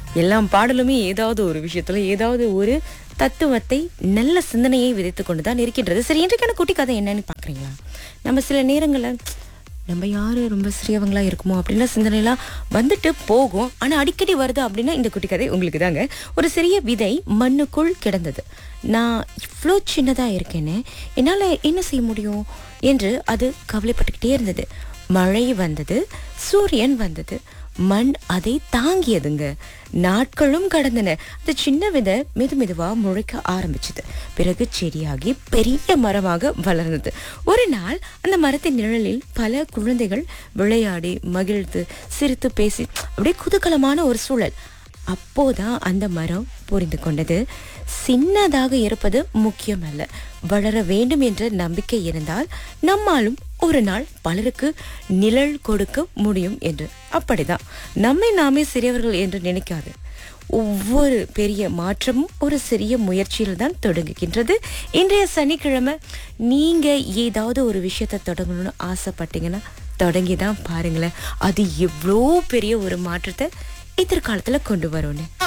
எல்லாம் பாடலுமே ஏதாவது ஒரு விஷயத்துல ஏதாவது ஒரு தத்துவத்தை நல்ல சிந்தனையை விதைத்து கொண்டு தான் இருக்கின்றது சரி இன்றைக்கான குட்டி கதை என்னன்னு பாக்குறீங்களா நம்ம சில நேரங்களில் நம்ம யாரு ரொம்ப சிறியவங்களா இருக்குமோ அப்படின்லாம் சிந்தனைலாம் வந்துட்டு போகும் ஆனா அடிக்கடி வருது அப்படின்னா இந்த குட்டி கதை உங்களுக்கு தாங்க ஒரு சிறிய விதை மண்ணுக்குள் கிடந்தது நான் இவ்வளோ சின்னதா இருக்கேனே என்னால என்ன செய்ய முடியும் என்று அது கவலைப்பட்டுக்கிட்டே இருந்தது மழை வந்தது சூரியன் வந்தது மண் அதை தாங்கியதுங்க நாட்களும் கடந்தன அந்த சின்ன விதை மெது மெதுவா முளைக்க ஆரம்பிச்சது பிறகு செடியாகி பெரிய மரமாக வளர்ந்தது ஒரு நாள் அந்த மரத்தின் நிழலில் பல குழந்தைகள் விளையாடி மகிழ்ந்து சிரித்து பேசி அப்படியே குதூகலமான ஒரு சூழல் அப்போதான் அந்த மரம் புரிந்து கொண்டது சின்னதாக இருப்பது முக்கியமல்ல வளர வேண்டும் என்ற நம்பிக்கை இருந்தால் நம்மாலும் ஒரு நாள் பலருக்கு நிழல் கொடுக்க முடியும் என்று அப்படிதான் நம்மை நாமே சிறியவர்கள் என்று நினைக்காது ஒவ்வொரு பெரிய மாற்றமும் ஒரு சிறிய முயற்சியில் தான் தொடங்குகின்றது இன்றைய சனிக்கிழமை நீங்க ஏதாவது ஒரு விஷயத்தை தொடங்கணும்னு ஆசைப்பட்டீங்கன்னா தொடங்கி தான் பாருங்களேன் அது எவ்வளோ பெரிய ஒரு மாற்றத்தை எதிர்காலத்துல கொண்டு வரும்னு